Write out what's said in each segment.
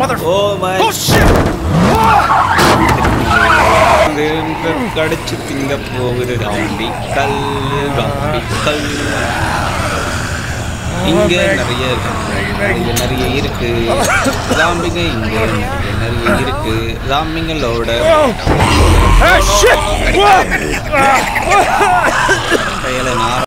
Mother. Oh my Oh shit! கடிச்சு திங்க போகுது ராம்பி கல் ராம்பி கல் இங்க நிறைய இருக்கு இங்க நிறைய இருக்கு ராம்பிங்க இங்க நிறைய இருக்கு ராம்பிங்களோட Ah shit! Whoa! பெயரை நான்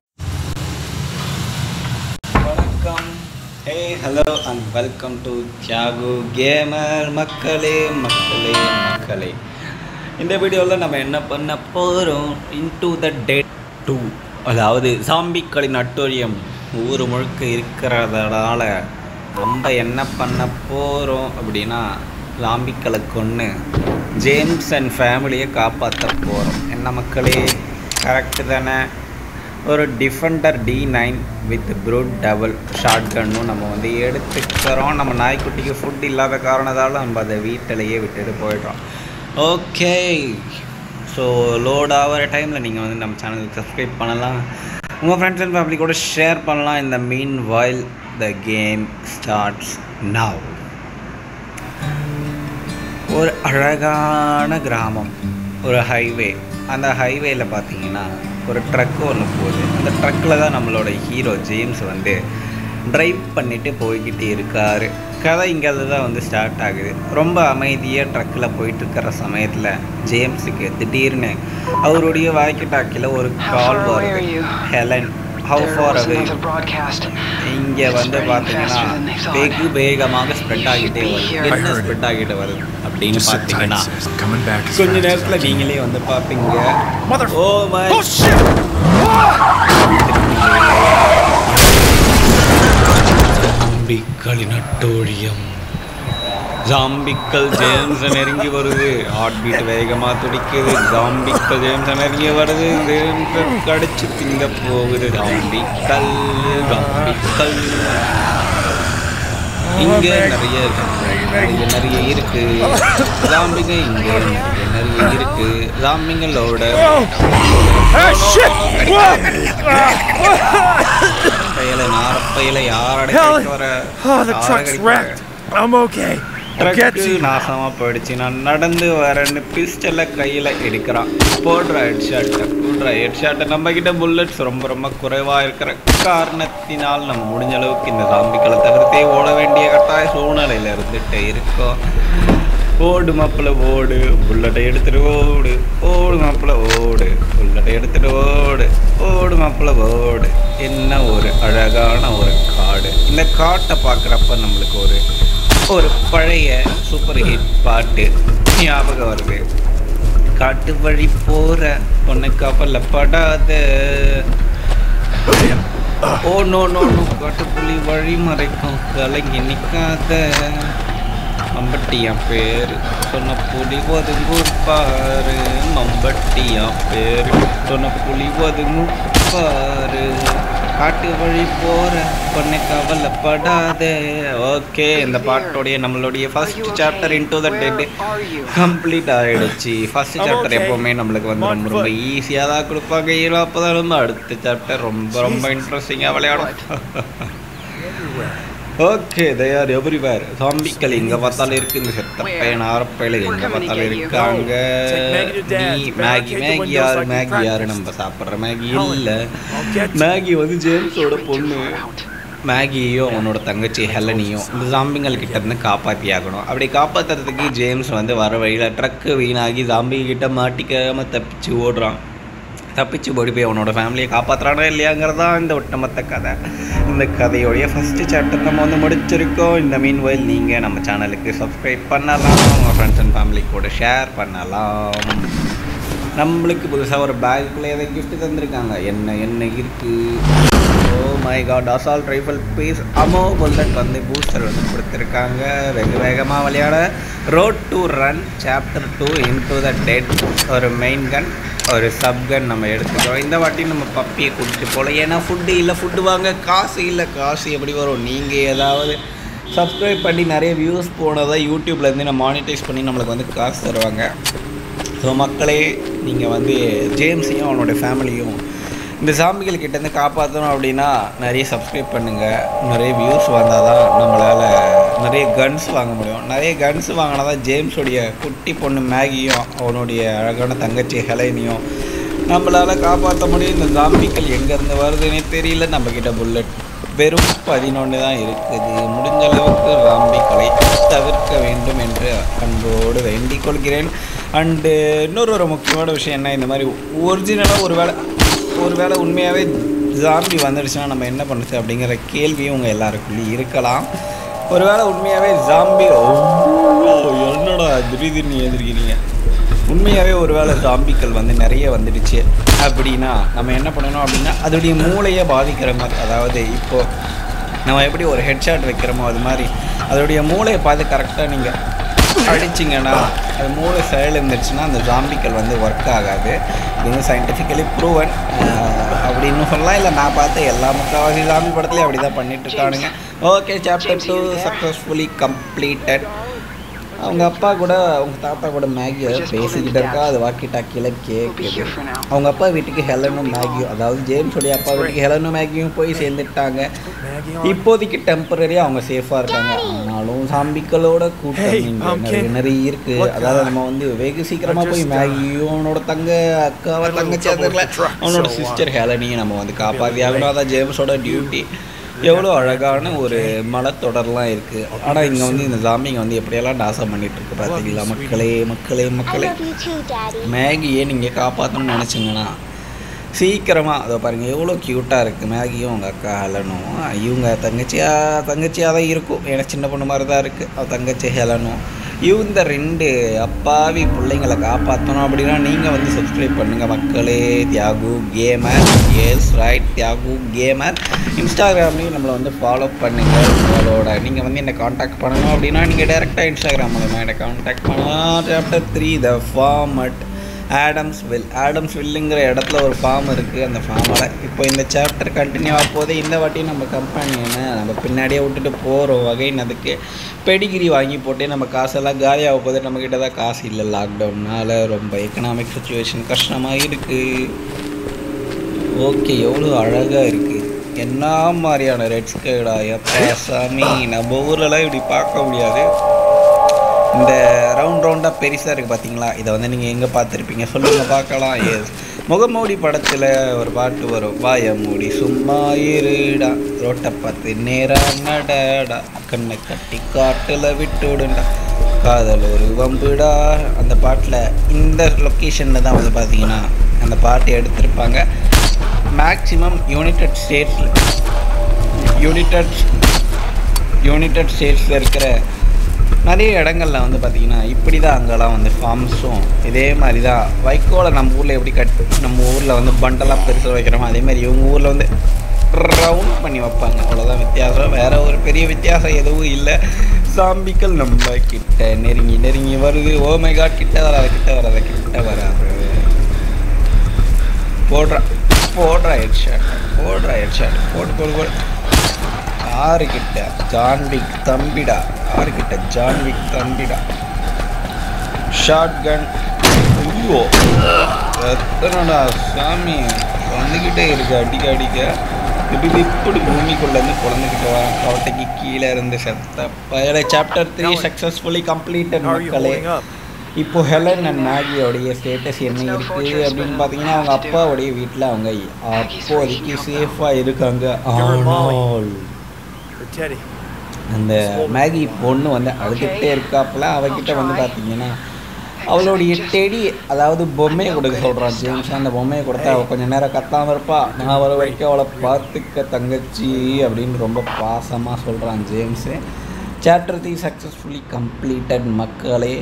வணக்கம் hey hello and welcome to Thiyagu gamer மக்களே மக்களே மக்களே இந்த வீடியோவில் நம்ம என்ன பண்ண போகிறோம் இன்டு த டேட் டூ அதாவது சாம்பிக்களின் அட்டோரியம் ஊர் முழுக்க இருக்கிறதுனால நம்ம என்ன பண்ண போகிறோம் அப்படின்னா சாம்பிக்களை கொன்று ஜேம்ஸ் அண்ட் ஃபேமிலியை காப்பாற்ற போகிறோம் என்ன மக்களே கரெக்டு தானே ஒரு defender D nine with brute double shot கன்னும் நம்ம வந்து எடுத்துக்கிறோம் நம்ம நாய்க்குட்டிக்கு ஃபுட் இல்லாத காரணத்தால் நம்ம அதை வீட்டிலையே விட்டுட்டு போயிடுறோம் ஓகே ஸோ லோட் ஆகிற டைமில் நீங்கள் வந்து நம்ம சேனலுக்கு சப்ஸ்கிரைப் பண்ணலாம் உங்கள் ஃப்ரெண்ட்ஸ் அண்ட் ஃபேமிலி கூட ஷேர் பண்ணலாம் இந்த meanwhile the game starts now ஒரு அழகான கிராமம் ஒரு ஹைவே அந்த ஹைவேல பார்த்தீங்கன்னா ஒரு ட்ரக் ஒன்று போகுது அந்த ட்ரக்கில் தான் நம்மளோட ஹீரோ ஜேம்ஸ் வந்து ட்ரைவ் பண்ணிட்டு போய்கிட்டே இருக்காரு கதை இங்கே தான் வந்து ஸ்டார்ட் ஆகுது ரொம்ப அமைதியாக ட்ரக்கில் போயிட்டு இருக்கிற சமயத்தில் ஜேம்ஸுக்கு திடீர்னு அவருடைய வாய்க்கு டாக்கில் ஒரு call How far away are வருது you? Helen how There far was away another broadcast. இங்கே வந்து Spreading பார்த்தீங்கன்னா faster than they thought. வெகு வேகமாக ஸ்ப்ரெட் ஆகிட்டே You should be வருது here. என்ன I heard ஸ்ப்ரெட் ஆகிட்டு வருது அப்படின்னு Just sit tight, பார்த்தீங்கன்னா sis. Coming back as கொஞ்ச fast as I நேரத்தில் can. நீங்களே வந்து பார்ப்பீங்க Mother. Oh my Oh shit! ஜாம்பிக்களின் அட்டோழியம் ஜாம்பிக்கள் ஜேம்ஸ் நெருங்கி வருது ஹார்ட் பீட் வேகமா துடிக்குது ஜாம்பிக்கள் ஜேம்ஸ் நெருங்கி வருது ஜேம்ஸ் கடிச்சு திங்க போகுது ஜாம்பிக்கள் ஜாம்பிக்கள் இங்க நிறைய இருக்கு இங்க நிறைய இருக்கு ஜாம்பிங்க இங்க நிறைய இருக்கு ஜாம்பிங்களோட Ah shit! Whoa! பையில நார பையில யாரோட Hell! கைக்கு வர Oh, the யாரை truck's கைக்கு wrecked. I'm okay. I'll get truck to you. நாசமா போயிடுச்சு நான் நடந்து வரேன்னு பிஸ்டலை கையில எடுக்கிறான் போடுற ஹெட் ஷாட்டை போடுற ஹெட் ஷாட்டை நம்ம கிட்ட புல்லட்ஸ் ரொம்ப ரொம்ப குறைவா இருக்கிற காரணத்தினால் நம்ம முடிஞ்ச அளவுக்கு இந்த சாம்பிக்களை தவிர்த்தே ஓட வேண்டிய கட்டாய சூழ்நிலையில இருந்துட்டு இருக்கோம் ஓடு மாப்பிள்ள ஓடு புல்லட்டை எடுத்துட்டு ஓடு ஓடு மாப்பிள்ள ஓடு புல்லட்டை எடுத்துட்டு ஓடு ஓடு மாப்பிள்ள ஓடு என்ன ஒரு அழகான ஒரு காடு இந்த காட்டை பார்க்குறப்ப நம்மளுக்கு ஒரு ஒரு பழைய சூப்பர் ஹிட் பாட்டு ஞாபகம் வருது காட்டு வழி போற பொண்ணு கப்பல்ல படாத ஓ நோ நோ நோ காட்டுப்புலி வழி மறைக்கும் கலங்கி நிற்காத மம்பட்டியா பேரு சொன்ன புலி ஒதுங்கும் பாரு மம்பட்டியா பேரு சொன்ன புலி ஒதுங்கும் பாரு காட்டு வழி போற பொண்ணு கவலைப்படாத ஓகே இந்த பாட்டோடைய நம்மளுடைய first chapter into the dead Where are you? Complete ஆயிடுச்சு ஃபர்ஸ்ட் I'm சாப்டர் okay. எப்பவுமே நம்மளுக்கு வந்து ரொம்ப ரொம்ப ஈஸியாக தான் கொடுப்பாங்க ஹீரோ அப்போ தான் வந்து அடுத்த சாப்டர் ரொம்ப ரொம்ப இன்ட்ரெஸ்டிங்காக விளையாடும் ஓகே தயார் எவ்ரிவேர் சாம்பிக்கள் எங்கே பார்த்தாலும் இருக்கு இந்த செத்த பையன் ஆரப்பையில எங்கே பார்த்தாலும் இருக்காங்க நீ மேகி மேகி யார் மேகி யாரு நம்ம சாப்பிட்ற மேகி இல்லை மேகி வந்து ஜேம்ஸோட பொண்ணு மேகியையும் அவனோட தங்கச்சி ஹெலனையும் இந்த ஜாம்பிங்கள் கிட்ட இருந்து காப்பாற்றி ஆகணும் அப்படி காப்பாற்றுறதுக்கு ஜேம்ஸ் வந்து வர வழியில் ட்ரக்கு வீணாகி ஜாம்பி கிட்ட மாட்டிக்காம தப்பிச்சு ஓடுறான் தப்பிச்சு ஓடி போய் அவனோட ஃபேமிலியை காப்பாற்றுறானா இல்லையாங்கிறது தான் இந்த ஒட்டுமொத்த கதை இந்த கதையோடைய ஃபஸ்ட்டு சாப்டர் நம்ம வந்து முடிச்சிருக்கோம் இந்த மீன் வயல் நீங்கள் நம்ம சேனலுக்கு சப்ஸ்கிரைப் பண்ணலாம் உங்கள் ஃப்ரெண்ட்ஸ் அண்ட் ஃபேமிலி கூட ஷேர் பண்ணலாம் நம்மளுக்கு புதுசாக ஒரு பேக்குள்ளே எதை gift தந்திருக்காங்க என்ன என்ன இருக்குது oh my god assault rifle piece ammo bullet வந்து பூஸ்டர் வந்து கொடுத்துருக்காங்க வெகு வேகமாக விளையாட road to run chapter two into the dead ஒரு மெயின் கன் ஒரு சப் கன் நம்ம எடுத்துக்கிறோம் இந்த வாட்டி நம்ம பப்பியை கூட்டிட்டு போகல ஏன்னா ஃபுட்டு இல்லை ஃபுட்டு வாங்க காசு இல்லை காசு எப்படி வரும் நீங்கள் ஏதாவது சப்ஸ்கிரைப் பண்ணி நிறைய வியூஸ் போனதை யூடியூப்லேருந்து நம்ம மானிட்டைஸ் பண்ணி நம்மளுக்கு வந்து காசு தருவாங்க ஸோ மக்களே நீங்கள் வந்து ஜேம்ஸையும் அவனோட ஃபேமிலியும் இந்த சாம்பிகள் கிட்டேருந்து காப்பாற்றணும் அப்படின்னா நிறைய சப்ஸ்கிரைப் பண்ணுங்கள் நிறைய வியூஸ் வந்தால் தான் நம்மளால் நிறைய கன்ஸ் வாங்க முடியும் நிறைய கன்ஸ் வாங்கினா தான் ஜேம்ஸோடைய குட்டி பொண்ணு மேகியும் அவனுடைய அழகான தங்கச்சி ஹெலைனியும் நம்மளால் காப்பாற்ற முடியும் இந்த ஜாம்பிகள் எங்கேருந்து வருதுன்னே தெரியல நம்மக்கிட்ட புல்லட் வெறும் பதினொன்று தான் இருக்குது முடிஞ்ச அளவுக்கு ஜாம்பிகளை தவிர்க்க வேண்டும் என்று அன்போடு வேண்டிக் கொள்கிறேன் அண்டு இன்னொரு ஒரு முக்கியமான விஷயம் என்ன இந்த மாதிரி ஒரிஜினலாக ஒரு வேளை ஒரு வேளை உண்மையாகவே ஜாம்பி வந்துடுச்சுன்னா நம்ம என்ன பண்ணுறது அப்படிங்கிற கேள்வியும் உங்கள் எல்லாருக்குள்ளேயும் இருக்கலாம் ஒருவேளை உண்மையாகவே ஜாம்பி ஓ என்னடா திடீர்னு எதிர்க்கிறீங்க உண்மையாகவே ஒருவேளை ஜாம்பிக்கள் வந்து நிறைய வந்துடுச்சு அப்படின்னா நம்ம என்ன பண்ணணும் அப்படின்னா அதோடைய மூளையை பாதிக்கிற மாதிரி அதாவது இப்போது நம்ம எப்படி ஒரு ஹெட்ஷாட் வைக்கிறோமோ அது மாதிரி அதோடைய மூளையை பார்த்து கரெக்டாக நீங்கள் அடிச்சிங்கன்னா அது மூளை செயல் இருந்துச்சுன்னா அந்த ஜாம்பிக்கள் வந்து ஒர்க் ஆகாது இது வந்து சயின்டிஃபிக்கலி ப்ரூவன் அப்படின்னு சொல்லலாம் இல்லை நான் பார்த்த எல்லா முக்கால்வாசி ஜாம்பி படத்துலையும் அப்படி தான் பண்ணிட்டு இருக்கானுங்க okay chapter two successfully completed அவங்க அப்பா கூட அவங்க தாத்தா கூட மேகி பேசிக்கிட்டு இருக்கா அது வாக்கி டாக்கியில் கேட்குது அவங்க அப்பா வீட்டுக்கு ஹெலனும் மேகியும் அதாவது ஜேம்ஸோடைய அப்பா வீட்டுக்கு ஹெலனும் மேகியும் போய் சேர்ந்துட்டாங்க இப்போதைக்கு டெம்பரரியாக அவங்க சேஃபாக இருக்காங்க ஆனாலும் சாம்பிக்களோட கூட்டம் Hey, இங்க um, நிறைய kid. நிறைய இருக்கு Look, அதாவது uh, நம்ம வந்து வெகு சீக்கிரமாக போய் just, uh, மேகியும் அவனோட தங்க அக்காவை had a little தங்கச்சி trouble with அதில் the truck, அவனோட so, uh, சிஸ்டர் ஹெலனையும் நம்ம வந்து காப்பாற்றி late. ஆகணும் அதான் ஜேம்ஸோட டியூட்டி எவ்வளோ அழகான ஒரு மலைத்தொடர்லாம் இருக்குது ஆனால் இங்கே வந்து இந்த ஜாம்பிங்க வந்து எப்படியெல்லாம் டாசம் பண்ணிட்டு இருக்கு பார்த்தீங்களா மக்களே மக்களே I மக்களே love you too, Daddy. மேகியை நீங்கள் காப்பாற்றணும்னு நினச்சிங்கன்னா சீக்கிரமாக அதை பாருங்கள் எவ்வளோ க்யூட்டாக இருக்குது மேகியும் அவங்க அக்கா ஹெலனும் இவங்க தங்கச்சியாக தங்கச்சியாக தான் இருக்கும் ஏன்னா சின்ன பொண்ணு மாதிரி தான் இருக்குது அவள் தங்கச்சி ஹெலனும் இவங்க ரெண்டு அப்பாவி பிள்ளைங்களை காப்பாற்றணும் அப்படின்னா நீங்கள் வந்து சப்ஸ்கிரைப் பண்ணுங்கள் மக்களே Thiyagu gamer yes right Thiyagu gamer இன்ஸ்டாகிராம்லேயும் நம்மளை வந்து ஃபாலோ பண்ணுங்கள் உங்களோட நீங்கள் வந்து என்னை காண்டாக்ட் பண்ணணும் அப்படின்னா நீங்கள் டேரெக்டாக இன்ஸ்டாகிராம் மூலமா என்னை காண்டாக்ட் பண்ணலாம் chapter three the farm at Adams will Adams வில்லுங்கிற இடத்துல ஒரு ஃபார்ம் இருக்குது அந்த ஃபார்மில் இப்போ இந்த சாப்டர் கண்டினியூ ஆக போது இந்த வாட்டி நம்ம கம்பெனி என்ன நம்ம பின்னாடியே விட்டுட்டு போகிறோம் வகைன்னு அதுக்கு பெடிகிரி வாங்கி போட்டு நம்ம காசெல்லாம் காலியாக போது நம்மக்கிட்ட தான் காசு இல்லை லாக்டவுன்னால ரொம்ப எக்கனாமிக் சுச்சுவேஷன் கஷ்டமாக இருக்குது ஓகே எவ்வளோ அழகாக இருக்குது என்ன மாதிரியான ரெட் ஸ்கேடா எப்பா சாமி நம்ம ஊர்லலாம் இப்படி பார்க்க முடியாது இந்த ரவுண்ட் ரவுண்டாக பெருசாக இருக்குது பார்த்தீங்களா இதை வந்து நீங்கள் எங்கே பார்த்துருப்பீங்க சொல்லுங்கள் பார்க்கலாம் எஸ் முகமூடி படத்தில் ஒரு பாட்டு வரும் வாய மூடி சும்மா இருடா ரோட்டை பார்த்து நேரா நடடா கண்ணை கட்டி காட்டில் விட்டுடுண்டா காதல் ஒரு வம்புடா அந்த பாட்டில் இந்த லொக்கேஷனில் தான் வந்து பார்த்தீங்கன்னா அந்த பாட்டு எடுத்திருப்பாங்க மேக்ஸிமம் யுனைடெட் ஸ்டேட்ஸில் யுனைடெட் யுனைடெட் ஸ்டேட்ஸில் இருக்கிற நிறைய இடங்கள்ல வந்து பார்த்தீங்கன்னா இப்படி தான் அங்கெல்லாம் வந்து ஃபார்ம்ஸும் இதே மாதிரி தான் வைக்கோலை நம்ம ஊரில் எப்படி கட் நம்ம ஊரில் வந்து பண்டலாக பெருசாக வைக்கிறோமோ அதே மாதிரி இவங்க ஊரில் வந்து ரவுண்ட் பண்ணி வைப்பாங்க அவ்வளோதான் வித்தியாசம் வேற ஒரு பெரிய வித்தியாசம் எதுவும் இல்லை சாம்பிக்கள் நம்ம கிட்ட நெருங்கி நெருங்கி வருது ஓமை காட் கிட்ட வராத கிட்ட வராத கிட்ட வராது போடுறா போடுறா ஹெட் ஷாட் போடுறா ஹெட் ஷாட் போட்டு போடு போடு ஆறு கிட்ட ஜான்விக் தம்பிடா ஆறு கிட்ட ஜான்விக் தம்பிடா ஷார்ட் கன் ஐயோ எத்தனடா சாமி வந்துக்கிட்டே இருக்கு அடிக்க அடிக்க இப்படி இப்படி பூமிக்குள்ளேருந்து குழந்தைகிட்ட வர கோட்டைக்கு கீழே இருந்து செத்த பயல chapter three successfully completed How are you மக்களே holding up? இப்போ ஹெலன் அண்ட் மேகியோடைய ஸ்டேட்டஸ் என்ன இருக்குது அப்படின்னு பார்த்தீங்கன்னா அவங்க அப்பாவுடைய வீட்டில் அவங்க அப்போதைக்கு சேஃபாக இருக்காங்க ஆனால் For Teddy. அந்த மேகி பொண்ணு வந்து அழுதுகிட்டே இருக்காப்புல அவகிட்ட வந்து பார்த்தீங்கன்னா அவளுடைய டெடி அதாவது பொம்மையை கொடுக்க சொல்கிறான் ஜேம்ஸ் அந்த பொம்மையை கொடுத்தா அவள் கொஞ்ச நேரம் கத்தாமல் இருப்பா நான் வர வரைக்கும் அவளை பார்த்துக்க தங்கச்சி அப்படின்னு ரொம்ப பாசமாக சொல்கிறான் James chapter three successfully completed மக்களே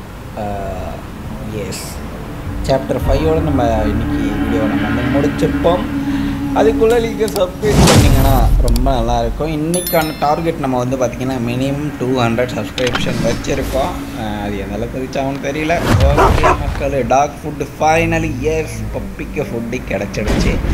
எஸ் சாப்டர் ஃபைவோட நம்ம இன்னைக்கு வீடியோ நம்ம வந்து முடிச்சிருப்போம் அதுக்குள்ளே நீங்கள் சப்ஸ்கிரைப் பண்ணிங்கன்னா ரொம்ப நல்லா இருக்கும் இன்றைக்கான டார்கெட் நம்ம வந்து பார்த்திங்கன்னா மினிமம் டூ ஹண்ட்ரட் சப்ஸ்கிரிப்ஷன் வச்சுருக்கோம் அஹ் அது எந்த அளவுக்கு ரீச் ஆகும்னு தெரியல ஓகே மக்கள் டாக் ஃபுட்டு ஃபைனலி எஸ் பப்பிக்கு ஃபுட்டு கிடச்சிடுச்சு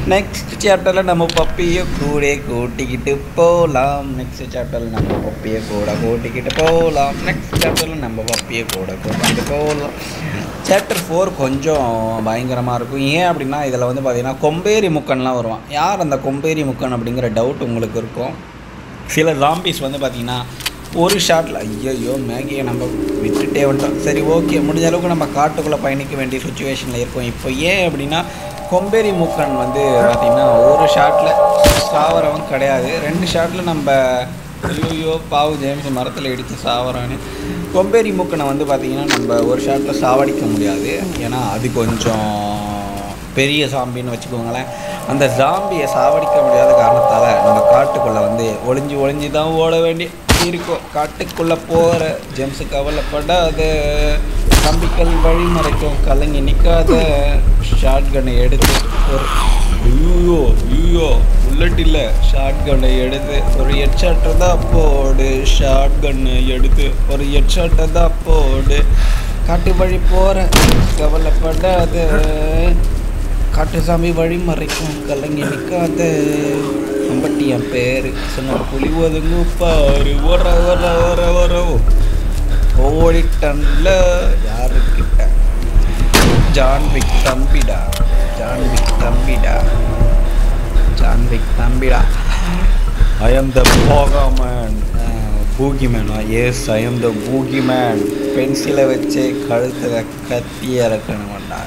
நெக்ஸ்ட் சாப்டரில் நம்ம பப்பியை கூட கூட்டிக்கிட்டு போகலாம் நெக்ஸ்ட் சாப்டரில் நம்ம பப்பியை கூட கூட்டிக்கிட்டு போகலாம் நெக்ஸ்ட் சாப்டரில் நம்ம பப்பியை கூட கூட்டிக்கிட்டு போகலாம் சாப்டர் ஃபோர் கொஞ்சம் பயங்கரமாக இருக்கும் ஏன் அப்படின்னா இதில் வந்து பார்த்தீங்கன்னா கொம்பேரி முக்கன்லாம் வருவான் யார் அந்த கொம்பேரி முக்கன் அப்படிங்கிற டவுட் உங்களுக்கு இருக்கும் சில ஜாம்பிஸ் வந்து பார்த்தீங்கன்னா ஒரு ஷாட்டில் ஐயோ மேகியை நம்ம விட்டுட்டே வந்துட்டோம் சரி ஓகே முடிஞ்ச அளவுக்கு நம்ம காட்டுக்குள்ளே பயணிக்க வேண்டிய சுச்சுவேஷனில் இருக்கோம் இப்போ ஏன் அப்படின்னா கொம்பேரி மூக்கன் வந்து பார்த்திங்கன்னா ஒரு ஷாட்டில் சாவரவன் கிடையாது ரெண்டு ஷாட்டில் நம்ம ஐயோ பாவு ஜேம்ஸ் மரத்தில் இடித்து சாவறான்னு கொம்பேரி மூக்கனை வந்து பார்த்திங்கன்னா நம்ம ஒரு ஷாட்டில் சாவடிக்க முடியாது ஏன்னா அது கொஞ்சம் பெரிய சாம்பின்னு வச்சுக்கோங்களேன் அந்த ஜாம்பியை சாவடிக்க முடியாத காரணத்தால் நம்ம காட்டுக்குள்ளே வந்து ஒளிஞ்சு ஒளிஞ்சு தான் ஓட வேண்டி இருக்கும் காட்டுக்குள்ளே போகிற ஜெம்ஸு கவலைப்படாத தம்பிகள் வழிமறைக்கும் கலங்கி நிற்காத ஷார்ட் கன்னை எடுத்து ஒரு ஐயோ ஐயோ புல்லட் இல்லை ஷார்ட் கன்னை எடுத்து ஒரு ஹெட்ஷாட்டை தான் போடு ஷார்ட் கன்னை எடுத்து ஒரு ஹெட்ஷாட்டை தான் போடு காட்டு வழி போகிற கவலைப்படாத காட்டு சாமி வழி மறைக்கும் கலங்கி நிற்காத நம்பட்டி என் பேர் சொன்ன புலி ஒதுங்கு பாரு ஒர ஒர ஒர ஒர ஓடிட்டன்ல யாருக்கிட்ட ஜான்விக் தம்பிடா ஜான்விக் தம்பிடா ஜான்விக் தம்பிடா ஐ எம் த போகாமன் பூகிமேனா yes I am the boogeyman பென்சிலை வச்சு கழுத்தில் கத்தி இறக்கணும்டா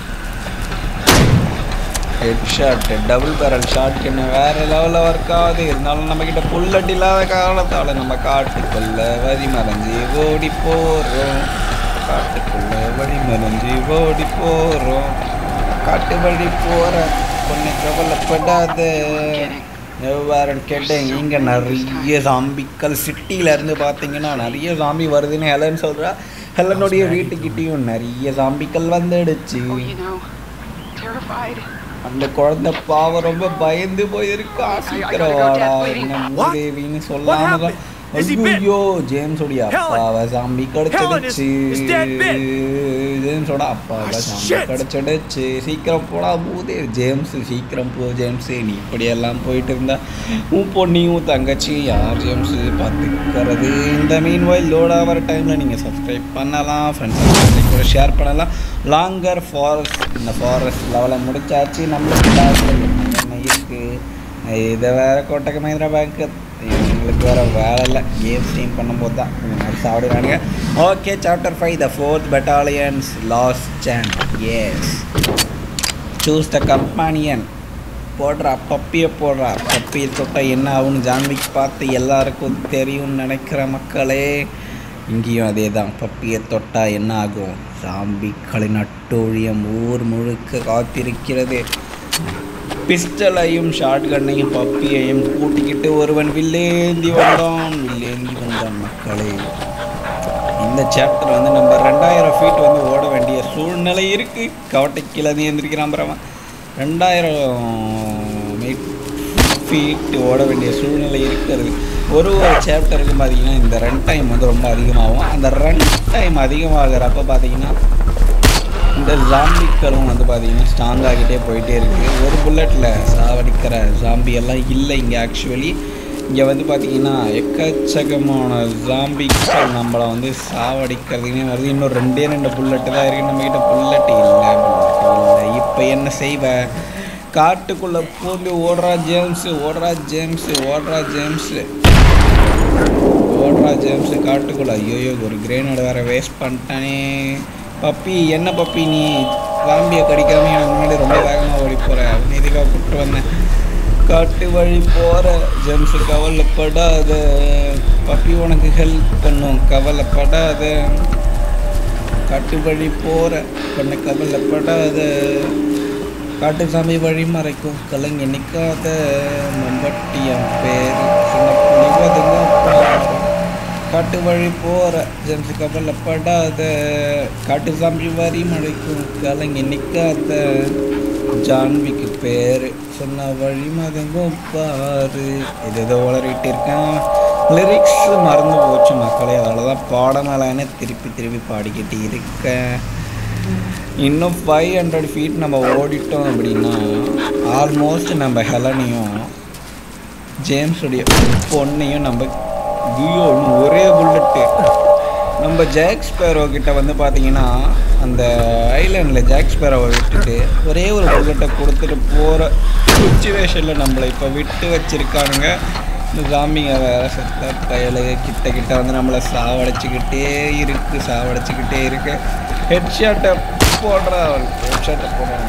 head shot double barrel shot என்ன வேற லெவலில் ஒர்க் ஆகுது இருந்தாலும் நம்மக்கிட்ட புல்லட் இல்லாத காரணத்தால் நம்ம காட்டுக்குள்ள வழி மறைஞ்சி ஓடி போகிறோம் காட்டுக்குள்ள வழி மறைஞ்சி ஓடி போகிறோம் காட்டு வழி போகிற பொண்ணு கவலைப்படாத எவ்வாறுன்னு கேட்டேன் இங்கே நிறைய சாம்பிக்கள் சிட்டியில இருந்து பார்த்தீங்கன்னா நிறைய சாம்பி வருதுன்னு ஹெலன் சொல்கிறா ஹெலனுடைய வீட்டுக்கிட்டேயும் நிறைய சாம்பிக்கள் வந்துடுச்சு Oh, you know, terrified. அந்த குழந்தை பாவம் ரொம்ப பயந்து போயிருக்கா I- I சீக்கிரம் gotta go, வாடா Dad, waiting. என்ன What? மூதேவின்னு What சொல்லாம happened? Is he bit? ஐயோ ஜேம்ஸோடைய Helen! அப்பாவை சாம்பி கடிச்சிடுச்சு is Dad bit? ஜேம்ஸோட அப்பாவை Ah, சாம்பி shit! கடிச்சிடுச்சு சீக்கிரம் போடா மூதே ஜேம்ஸ் சீக்கிரம் போ ஜேம்ஸ் நீ இப்படியெல்லாம் போயிட்டு இருந்தா உன் பொண்ணையும் தங்கச்சியும் யார் ஜேம்ஸ் பார்த்துக்கிறது இந்த மீன் வாயில் லோட் ஆகிற டைமில் நீங்கள் சப்ஸ்கிரைப் பண்ணலாம் ஃப்ரெண்ட்ஸ் கூட ஷேர் பண்ணலாம் லாங்கர் ஃபாரஸ்ட் இந்த ஃபாரஸ்ட் லெவலில் முடிச்சாச்சு நம்மளுக்கு லாஸ்ட்டில் என்ன இருக்குது இதை வேறு கோட்டக்க மஹிந்திரா பேங்க் எங்களுக்கு வேறு வேலை இல்லை கேம் ஸ்ட்ரீம் பண்ணும்போது தான் இந்த மாதிரி சாப்பிடுறானுங்க okay chapter five the fourth battalions last stand yes choose the companion போடுறா பப்பியை போடுறா பப்பியை தொட்டால் என்ன ஆகும்னு ஜான்விக் பார்த்து எல்லாருக்கும் தெரியும்னு நினைக்கிற மக்களே இங்கேயும் அதே தான் பப்பியை தொட்டால் என்ன ஆகும் சாம்பிக்களின் அட்டூழியம் ஊர் முழுக்க காத்திருக்கிறது பிஸ்டலையும் ஷாட்கன்னையும் பப்பியையும் கூட்டிக்கிட்டு ஒருவன் வில்லேந்தி வந்தான் வில்லேந்தி வந்தான் மக்களே இந்த சாப்டர் வந்து நம்ம ரெண்டாயிரம் ஃபீட் வந்து ஓட வேண்டிய சூழ்நிலை இருக்குது கவட்டை கீழே இருந்து எந்திரிக்கிறான் பரவன் ரெண்டாயிரம் ஃபீட் ஓட வேண்டிய சூழ்நிலை இருக்கிறது ஒரு ஒரு சாப்டருக்கும் பார்த்தீங்கன்னா இந்த ரன் டைம் வந்து ரொம்ப அதிகமாகும் அந்த ரன் டைம் அதிகமாகிறப்ப பார்த்தீங்கன்னா இந்த ஜாம்பிக்களும் வந்து பார்த்தீங்கன்னா ஸ்ட்ராங் ஆகிட்டே போயிட்டே இருக்குது ஒரு புல்லட்டில் சாவடிக்கிற ஜாம்பி எல்லாம் இல்லை இங்கே ஆக்சுவலி இங்கே வந்து பார்த்தீங்கன்னா எக்கச்சக்கமான ஜாம்பிக்கள் நம்மளை வந்து சாவடிக்கிறதுனே வருது இன்னும் ரெண்டே ரெண்டு புல்லட்டு தான் இருக்குது நம்மக்கிட்ட புல்லட் இல்லை புல்லட் இல்லை இப்போ என்ன செய்வ காட்டுக்குள்ளே பூந்து ஓடுறா ஜேம்ஸு ஓடுறா ஜேம்ஸு ஓடுறா ஜேம்ஸு ஓடுறா ஜேம்ஸ் காட்டுக்குள்ள ஐயோ ஒரு கிரேனேட் வேற வேஸ்ட் பண்ணிட்டானே பப்பி என்ன பப்பி நீ வாம்பியை கடிக்காம எனக்கு முன்னாடி ரொம்ப வேகமாக ஓடி போகிற அவன் இதுக்காக கூப்பிட்டு வந்தேன் காட்டு வழி போகிற ஜேம்ஸ் கவலைப்படாத பப்பி உனக்கு ஹெல்ப் பண்ணும் கவலைப்படாத காட்டு வழி போகிற பொண்ணு கவலைப்படாத காட்டு சாமி வழி மறைக்கும் கலங்கி நிற்காத மம்பட்டி என் பேர் சின்ன புலி ஒதுங்க பாரு. காட்டு வழி போகிற ஜெம்ஸ் கவலைப்படாத காட்டு சாமி வரி மழைக்கும் கலங்கி நிற்காத ஜான்விக்கு பேர் சொன்ன வழி மதங்கும் பாரு இது ஏதோ உளறிட்டு இருக்கேன் லிரிக்ஸ் மறந்து போச்சு மக்களே அதனால தான் பாடமலான்னு திருப்பி திருப்பி பாடிக்கிட்டு இருக்கேன் இன்னும் ஃபைவ் ஹண்ட்ரட் ஃபீட் நம்ம ஓடிட்டோம் அப்படின்னா ஆல்மோஸ்ட் நம்ம ஹெலனையும் ஜேம்ஸுடைய பொண்ணையும் நம்ம ஐயோ இன்னும் ஒரே புல்லட்டு நம்ம ஜாக் ஸ்பேரோ கிட்ட வந்து பார்த்தீங்கன்னா அந்த ஐலாண்டில் ஜாக் ஸ்பேரோவை விட்டுட்டு ஒரே ஒரு புல்லட்டை கொடுத்துட்டு போகிற சுச்சுவேஷனில் நம்மளை இப்போ விட்டு வச்சிருக்கானுங்க இந்த ஜாம்பிங்க வேறு செத்த பயலு கிட்ட கிட்ட வந்து நம்மளை சாவடைச்சிக்கிட்டே இருக்கு சாவடைச்சிக்கிட்டே இருக்கு ஹெட் ஷாட்டை போடுறா ஹெட் ஷாட்டை போடுறாங்க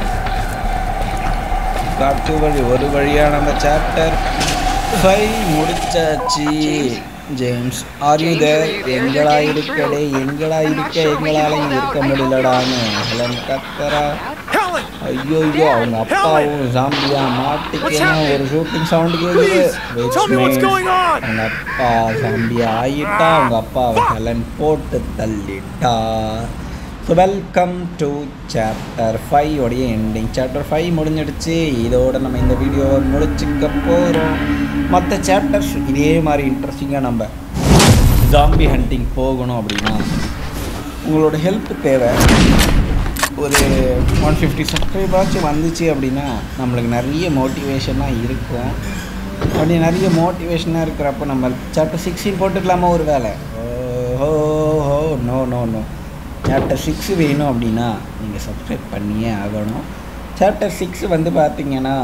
காட்டு வழி ஒரு வழியாக நம்ம சாப்டர் ஃபைவ் முடிச்சாச்சு ஜேம்ஸ் ஆர் யூ தேர் எங்களா இருக்கடே எங்களா இருக்க எங்களால இங்க இருக்க முடியலடான்னு ஹெலன் கத்தரா ஐயோ ஐயோ அவங்க அப்பாவும் ஜாம்பியா மாட்டிக்கணும் ஒரு ஷூட்டிங் சவுண்ட் கேக்குது Which means அவங்க அப்பா ஜாம்பியா ஆயிட்டா அவங்க அப்பாவை ஹெலன் போட்டு தள்ளிட்டா so welcome to chapter five உடைய எண்டிங் சாப்டர் ஃபைவ் முடிஞ்சிடுச்சு இதோட நம்ம இந்த வீடியோவை முடிச்சுக்க போகிறோம் மற்ற சாப்டர்ஸ் இதே மாதிரி இன்ட்ரெஸ்டிங்காக நம்ம ஜாம்பி ஹண்டிங் போகணும் அப்படின்னா உங்களோட ஹெல்ப் தேவை ஒரு ஒன் ஃபிஃப்டி சப்ஸ்கிரைபாச்சும் வந்துச்சு அப்படின்னா நம்மளுக்கு நிறைய மோட்டிவேஷனாக இருக்கும் அப்படி நிறைய மோட்டிவேஷனாக இருக்கிறப்ப நம்ம சாப்டர் சிக்ஸ்டீன் போட்டுக்கலாமா ஒரு வேலை oh ho no no no chapter six வேணும் அப்படின்னா நீங்கள் சப்ஸ்கிரைப் பண்ணியே ஆகணும் சாப்டர் சிக்ஸ் வந்து பார்த்தீங்கன்னா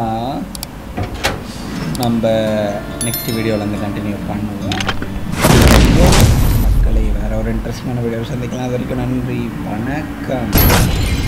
நம்ம நெக்ஸ்ட் வீடியோவில் வந்து கண்டினியூ பண்ணுவோம் மக்களை வேறு ஒரு இன்ட்ரெஸ்டிங்கான வீடியோ சந்திக்கலாம் அது வரைக்கும் நன்றி வணக்கம்